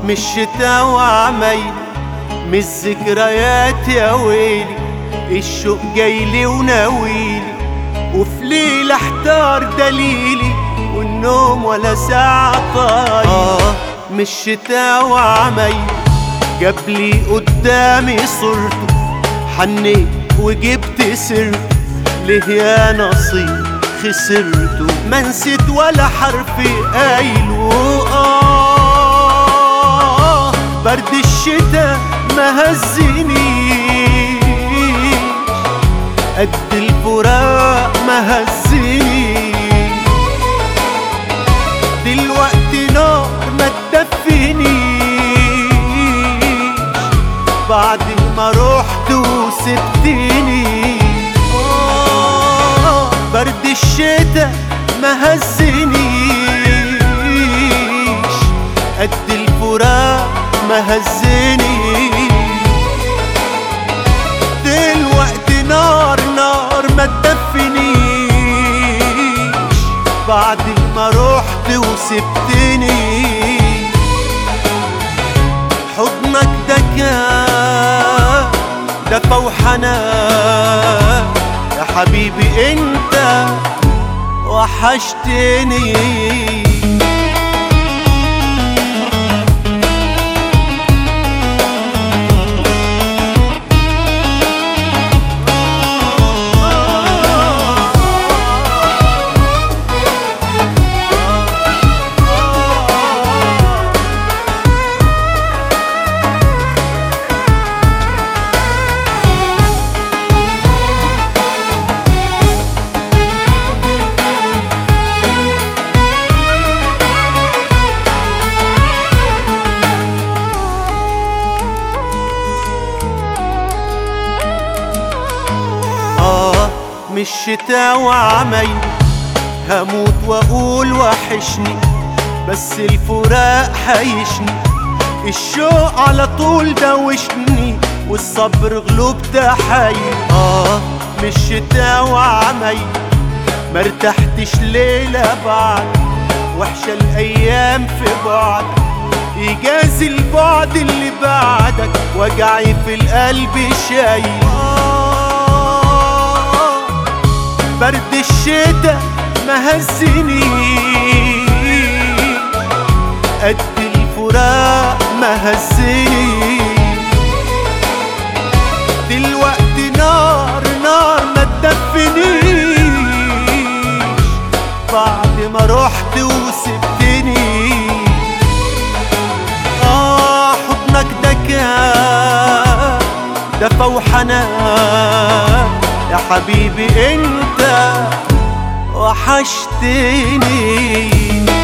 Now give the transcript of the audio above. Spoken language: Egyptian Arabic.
مش شتا وعمايل مش ذكريات يا ويلي الشوق جايلي وناويلي وفي ليلة احتار دليلي والنوم ولا ساعة طايل آه مش شتا وعمايل جابلي قدامي صورته حنيت وجبت سيرته ليه يا نصيب خسرته ما نسيت ولا حرف قايله آه برد الشتا ما هزنيش قد الفراق ما هزنيش دلوقتي نار ما تدفنيش بعد ما رحت وسبتني آه برد الشتا ما هزنيش قد الفراق ما هزنيش دلوقتي نار نار ما تدفنيش بعد ما رحت وسبتني حضنك ده كان دفى وحنان يا حبيبي انت وحشتني آه مش شتا وعمايل هموت واقول وحشني بس الفراق حيشني الشوق على طول دوشني والصبر غلوب تحايل آه مش شتا وعمايل مرتحتش ليلة بعد وحشة الأيام في بعد إيجاز البعد اللي بعدك وجعي في القلب شايل آه برد الشتا ما هزنيش قد الفراق ما هزنيش دلوقتي نار نار ما تدفنيش بعد ما رحت وسبتني آه حضنك ده كان دفى وحنان يا حبيبي انت وحشتني